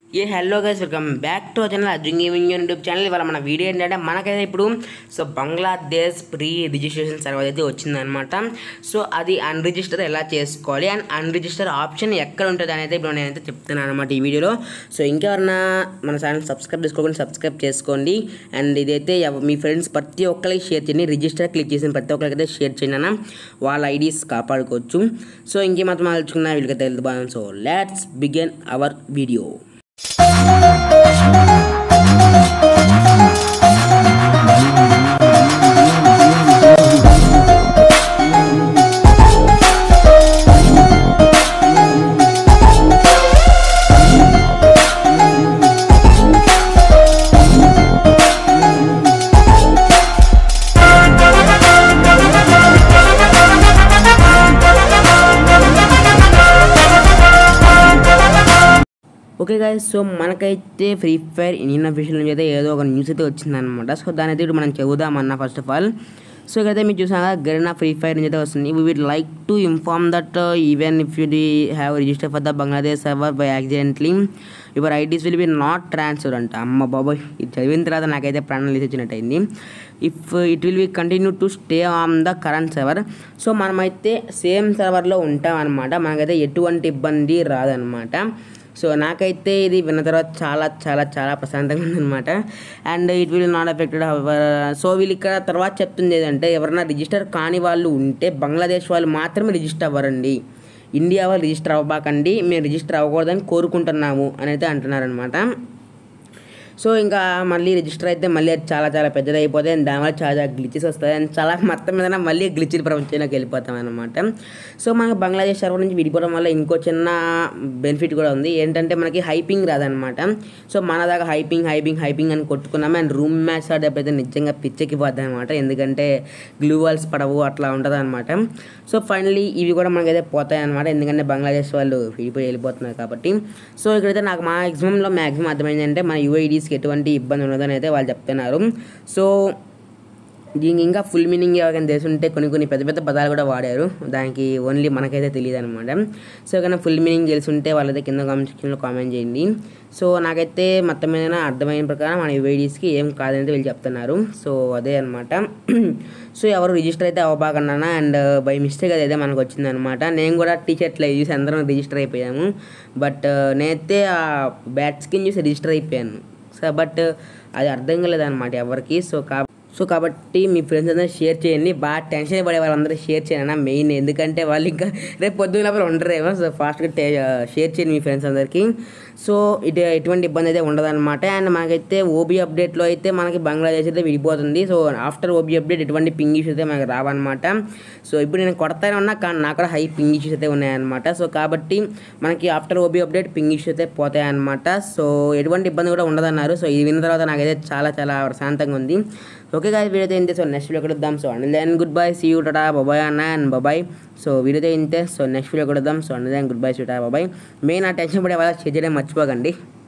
A hello guys welcome back to channel Arjun gaming YouTube channel ఇవాళ మన video ఏంటంటే మనకైతే ఇప్పుడు so Bangladesh pre registration server అయితే వచ్చిందనమాట సో అది అన్రిజిస్టర్ ఎలా చేసుకోవాలి అండ్ అన్రిజిస్టర్ ఆప్షన్ ఎక్కడ ఉంటుంది అనేది ఇప్పుడు నేనైతే చెప్తున్నాను అనమాట ఈ వీడియోలో సో ఇంకెవరన్నా మన ఛానల్ సబ్స్క్రైబ్ చేసుకోకుండా సబ్స్క్రైబ్ చేసుకోండి అండ్ ఇదైతే ఎవ- మీ ఫ్రెండ్స్ ప్రతి ఒక్కరికి షేర్ చేయండి రిజిస్టర్ క్లిక్ చేసిన ప్రతి ఒక్కరికి అయితే షేర్ చేయండి అన్న వాళ్ళ ఐడీస్ కాపాడుకోవచ్చు సో ఇంకేమాత్రం ఆలోచుకున్నా వీళ్ళకైతే వెళ్తాం so let's begin our video okay guys so మనకైతే ఫ్రీ ఫైర్ ఇండియన్ అఫీషియల్ నుంచి అయితే ఏదో ఒక న్యూస్ అయితే వచ్చిందనమాట సో దాని అయితే ఇప్పుడు మనం చదువుదామన్నా ఫస్ట్ ఆఫ్ ఆల్ సో ఇక్కడైతే మీరు చూసాక గరీనా ఫ్రీ ఫైర్ నుంచి అయితే వస్తుంది we would like to inform that even if you did have register for the Bangladesh server by accidentally your IDs will be not transfer అంట అమ్మ బాబాయ్ ఇది చదివిన తర్వాత నాకైతే ప్రాణాలు తీసినట్టయింది if it will be continue to stay on the current server so మనమైతే సేమ్ సర్వర్లో ఉంటాం అనమాట మనకైతే ఎటువంటి ఇబ్బంది రాదనమాట సో నాకైతే ఇది విన్న తర్వాత చాలా చాలా చాలా ప్రశాంతంగా ఉందన్నమాట and it will not affected so వీళ్ళు ఇక్కడ తర్వాత చెప్తుంది ఏంటంటే ఎవరైనా రిజిస్టర్ కాని వాళ్ళు ఉంటే బంగ్లాదేశ్ వాళ్ళు మాత్రమే రిజిస్టర్ అవ్వరండి ఇండియా వాళ్ళు రిజిస్టర్ అవ్వబాకండి మేము రిజిస్టర్ అవ్వకూడదని కోరుకుంటున్నాము అని అయితే అంటున్నారనమాట సో ఇంకా మళ్ళీ రిజిస్టర్ అయితే మళ్ళీ అది చాలా చాలా పెద్దది అయిపోతాయి అండ్ దానివల్ల చాలా చాలా గ్లిచెస్ వస్తాయి అండ్ చాలా మొత్తం మీద మళ్ళీ గ్లిచ్ల ప్రపంచంలోకి వెళ్ళిపోతాం అనమాట సో మనకి బంగ్లాదేశ్ సర్వర్ నుంచి విడిపోవడం వల్ల ఇంకో చిన్న బెనిఫిట్ కూడా ఉంది ఏంటంటే మనకి హైపింగ్ రాదనమాట సో మన దాకా హైపింగ్ హైపింగ్ హైపింగ్ అని కొట్టుకున్నాము అండ్ రూమ్ మ్యాచ్ ఆడేటప్పుడు నిజంగా పిచ్చెక్కిపోద్ది అనమాట ఎందుకంటే గ్లూ వాల్స్ పడవు అట్లా ఉంటుంది అనమాట సో ఫైనలీ ఇవి కూడా మనకైతే పోతాయి అనమాట ఎందుకంటే బంగ్లాదేశ్ వాళ్ళు విడిపోయి వెళ్ళిపోతున్నారు కాబట్టి సో ఇక్కడైతే నాకు మా ఎగ్జామ్లో మ్యాక్సిమం అర్థమైంది అంటే మన యూఐడీస్కి ఎటువంటి ఇబ్బంది ఉండదని అయితే వాళ్ళు చెప్తున్నారు సో దీనికి ఇంకా ఫుల్ మీనింగ్ ఎవరికైనా తెలుసుంటే కొన్ని కొన్ని పెద్ద పెద్ద పదాలు కూడా వాడారు దానికి ఓన్లీ మనకైతే తెలియదు అనమాట సో కానీ ఫుల్ మీనింగ్ తెలుసుంటే వాళ్ళైతే కింద కామెంట్ సెక్షన్లో కామెంట్ చేయండి సో నాకైతే మొత్తం మీద అర్థమైన ప్రకారం మన యూఐడీస్కి ఏం కాదని వీళ్ళు చెప్తున్నారు సో అదే అనమాట సో ఎవరు రిజిస్టర్ అయితే అవ్వబాకన్నా అండ్ బై మిస్టేక్ అదైతే మనకు వచ్చిందనమాట నేను కూడా టీ షర్ట్లో చూసి అందరం రిజిస్టర్ అయిపోయాము బట్ నేనైతే ఆ బ్యాట్ స్కిన్ చూసి రిజిస్టర్ అయిపోయాను సో బట్ అది అర్థం కాలేదన్నమాట ఎవరికి సో కా సో కాబట్టి మీ ఫ్రెండ్స్ అందరూ షేర్ చేయండి బాగా టెన్షన్ పడే వాళ్ళందరూ షేర్ చేయండి మెయిన్ ఎందుకంటే వాళ్ళు ఇంకా రేపు పొద్దున్న లోపల ఉండరేమో సో ఫాస్ట్గా టే షేర్ చేయండి మీ ఫ్రెండ్స్ అందరికీ సో ఇటు ఎటువంటి ఇబ్బంది అయితే ఉండదన్నమాట అండ్ మనకైతే ఓబీ అప్డేట్లో అయితే మనకి బంగ్లాదేశ్ అయితే విడిపోతుంది సో ఆఫ్టర్ ఓబీ అప్డేట్ ఎటువంటి పింగ్ ఇష్యూస్ అయితే మనకి రావన్నమాట సో ఇప్పుడు నేను కొడతానే ఉన్నా కానీ నాకు కూడా హై పింగ్ ఇష్యూస్ అయితే ఉన్నాయన్నమాట సో కాబట్టి మనకి after OB update ping issues అయితే పోతాయన్నమాట సో ఎటువంటి ఇబ్బంది కూడా ఉండదన్నారు సో ఇది విన్న తర్వాత నాకైతే చాలా చాలా ప్రశాంతంగా ఉంది ఓకే గాయ వీడియో ఇంతే సో నెక్స్ట్ వీడియో కొడదాం so and then goodbye see you tata బాబాయ్ అన్న అండ్ బాబాయ్ సో వీడియో ఇంతే సో నెక్స్ట్ వీడియో కొడదాం so and then goodbye see ta బాబాయ్ మెయిన్ ఆ టెన్షన్ పడే వాళ్ళ చేయడం మర్చిపోకండి